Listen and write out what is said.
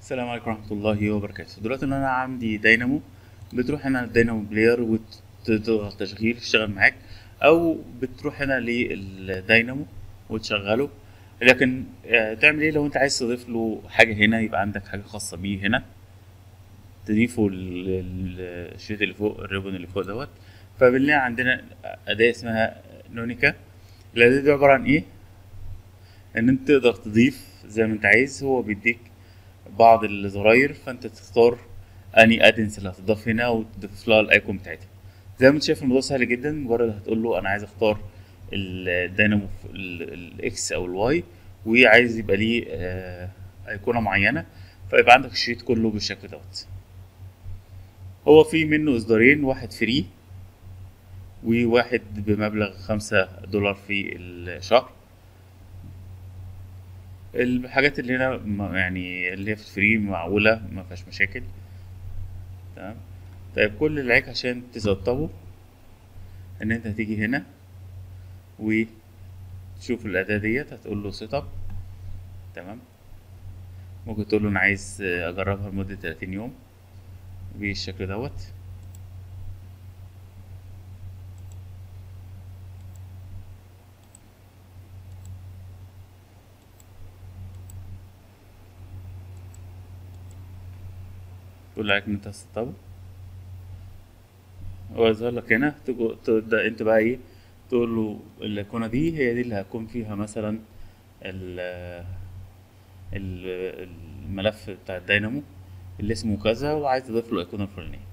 السلام عليكم ورحمة الله وبركاته دلوقتي ان انا عندي داينامو بتروح هنا الداينامو بلاير وتضغط تشغيل يشتغل معاك او بتروح هنا للداينامو وتشغله لكن آه، تعمل ايه لو انت عايز تضيف له حاجة هنا يبقى عندك حاجة خاصة بيه هنا تضيفه للشريط اللي فوق الريبون اللي فوق دوت فبنلاقي عندنا أداة اسمها نونيكا الأداة دي عبارة عن ايه ان انت تقدر تضيف زي ما انت عايز هو بيديك بعض الزراير فانت تختار اني ادنس اللي هتضاف هنا وتضيف لها الايكون بتاعتها زي ما انت شايف الموضوع سهل جدا مجرد هتقول له انا عايز اختار الدينامو الاكس او الواي وعايز يبقى ليه آه، ايقونه معينه فيبقى عندك الشريط كله بالشكل دوت هو في منه اصدارين واحد فري وواحد بمبلغ خمسة دولار في الشهر الحاجات اللي هنا ما- يعني اللي هي في الفري معقولة ما فيهاش مشاكل تمام طيب كل اللي عليك عشان تسطبه ان انت هتيجي هنا وتشوف الأداة ديت هتقول له سيت اب تمام ممكن تقول له انا عايز اجربها لمدة 30 يوم بالشكل دوت تقول عليك ان انت هتسطبه هو يظهر لك هنا تجو- تبدأ انت بقى ايه تقول له الايقونة دي هي دي اللي هيكون فيها مثلا ال- ال- الملف بتاع الدينامو اللي اسمه كذا وعايز تضيف له الايقونة الفلانية